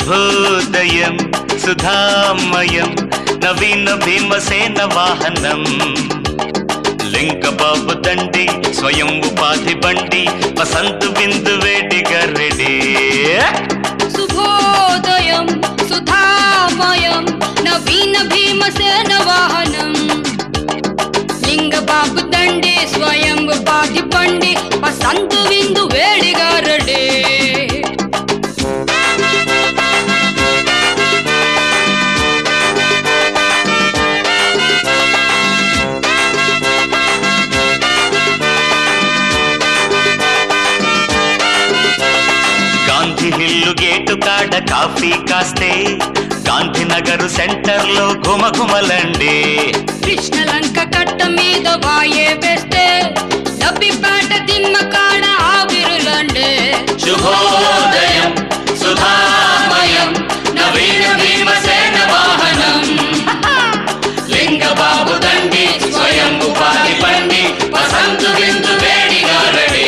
శుభోదయం సుధామయం నవీన భీమసేన వాహనం లింక బాబు దండి స్వయం ఉపాధి బండి వసంతు బిందు వేడిగా రెడీ శుభోదయం సుధామయం నవీన భీమసేన వాహనం లింగబాబు దండి స్వయం ఉపాధి పండి వసంతు విందు వేడిగా రెడీ గాంధీ హిల్లు గేటు కాడ కాఫీ కాస్తే గాంధీనగర్ సెంటర్ లో ఘుమఘుమలండి కృష్ణలంక కట్ట మీద వాయే వేస్తే డబ్బిపేట దిమ్మ కాడ ఆవిరులండే శుభోదయం సుధామయం నవీన భీమసేన వాహనం లింగబాబు దండి స్వయం ఉపాధి పండి వసంతు బిందు వేడిగా రెడీ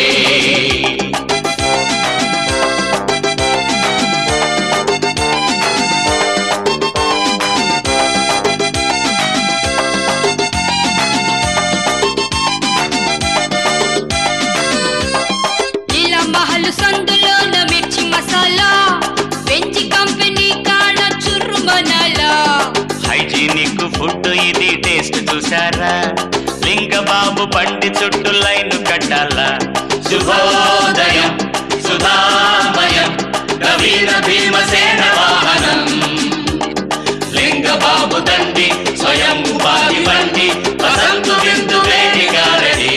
ఇలా మహల్ సందులోన మిర్చి మసాలా పెంచి కంపెనీ కాడ చుర్రుమనాలా హైజీనిక్ ఫుడ్ ఇది టేస్ట్ చూసారా లింగబాబు పండి చుట్టూ లైన్ కట్టాలా శుభోదయం సుధామయం నవీన భీమసేన వాహనం లింగబాబు దండి స్వయం ఉపాధి బండి వసంతు బిందు వేడిగా రెడీ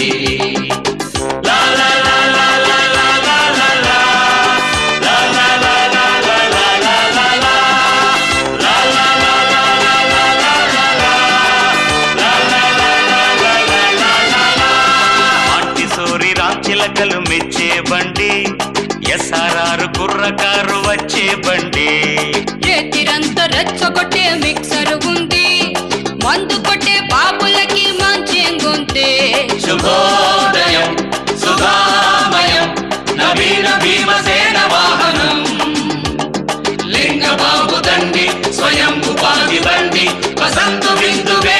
లా లా లా లా లా లా లా లా లా. లా లా లా లా లా లా లా లా లా. లా లా లా లా లా లా లా లా లా. లా లా లా లా లా లా లా లా లా. ఆంటి సోరి రాంచిలకలు మెచ్చే బండి ఎస్ఆర్ఆర్ కుర్రకారు వచ్చే బండి రేతిరంతా రెచ్చగొట్టే మిక్సర్ ఉంది మందు కొట్టే బాబులకి మంచి శుభోదయం సుధామయం నవీన భీమసేన వాహనం లింగబాబు దండి స్వయం ఉపాధి బండి వసంతు బిందువే